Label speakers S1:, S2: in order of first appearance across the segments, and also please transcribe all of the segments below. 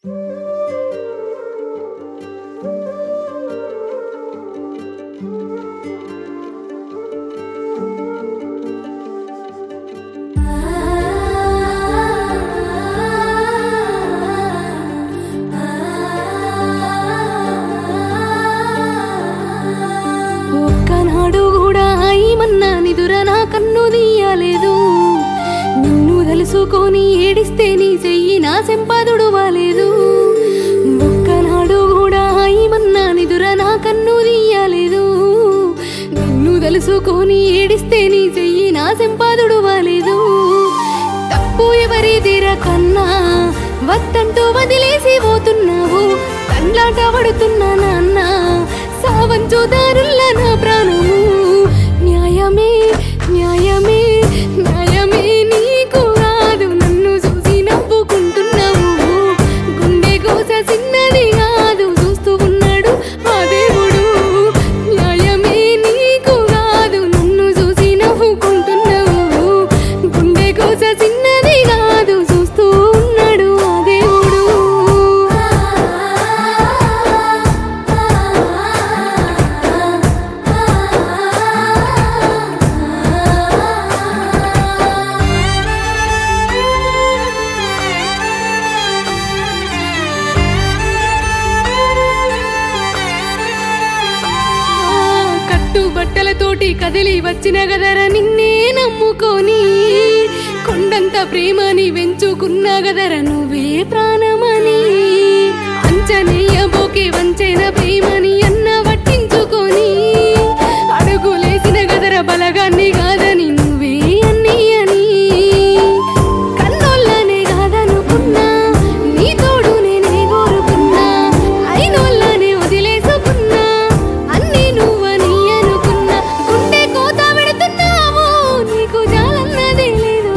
S1: ఒక్కనాడు కూడా ఏమన్నా నిదుర నా కన్ను తీయలేదు నిన్ను తెలుసుకొని ఏడిస్తే నీ చెయ్యి నా సెంపాదుడు వాలేదు ఒక్కనాడు కూడా ఏమన్నా నిదుర నా కన్ను తీయలేదు నిన్ను తెలుసుకొని ఏడిస్తే నీ చెయ్యి నా సెంపాదుడు వాలేదు తప్పు ఎవరిదిర కన్నా వద్దంటూ వదిలేసి పోతున్నావు కండ్లాట పడుతున్నా నాన్న సావంచు దారుల్ల నా ప్రాణము న్యాయమే న్యాయమే న్యాయమే నీకు కాదు నన్ను చూసి నవ్వుకుంటున్నావు గుండె కోస చిన్నది కాదు చూస్తూ ఉన్నాడు ఆ దేవుడు న్యాయమే నీకు కాదు నన్ను చూసి నవ్వుకుంటున్నావు గుండె కోస చిన్నది కాదు చూస్తూ ఉన్నాడు ఆ దేవుడు కట్టు బట్టలతోటి కదిలి వచ్చిన గదర నిన్నే నమ్ముకొని కొండంత ప్రేమని వెంచుకున్న గదర నువ్వే ప్రాణమని అంచనేయబోకే వంచైన ప్రేమని అన్న పట్టించుకొని అడుగులేసిన గదర బలగాన్ని కాదని నువ్వే అన్ని అని కన్నోళ్ళనే కాదనుకున్నా నీ తోడు నేనే కోరుకున్నా అయినోళ్ళనే వదిలేసుకున్నా అన్ని నువ్వని అనుకున్నా గుండె కోత పెడుతున్నావు నీకు జాలన్నదే లేదు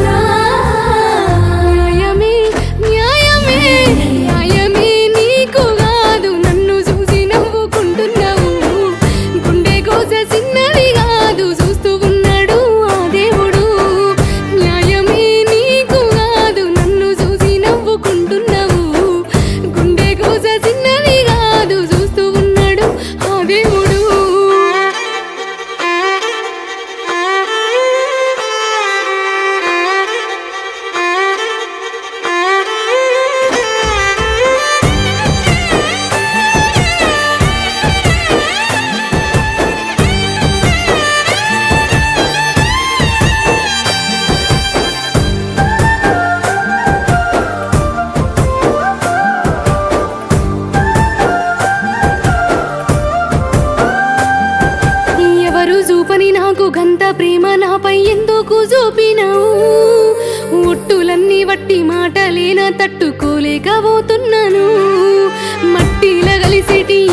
S1: న్యాయమే న్యాయమే న్యాయమే నీకు కాదు నన్ను చూసి నవ్వుకుంటున్నావు గుండె కోస చిన్నది కాదు చూస్తూ ఉన్నాడు ఆ దేవుడు న్యాయమే నీకు కాదు నన్ను చూసి నవ్వుకుంటున్నావు గుండె కోస చిన్నది కాదు చూస్తూ ఉన్నాడు ఆ దేవుడు ఎవరు చూపని నాకు గంత ప్రేమ నాపై ఎందుకు చూపినావు ఒట్టులన్నీ వట్టి మాటలేనా తట్టుకోలేకపోతున్నాను మట్టిల కలిసిటి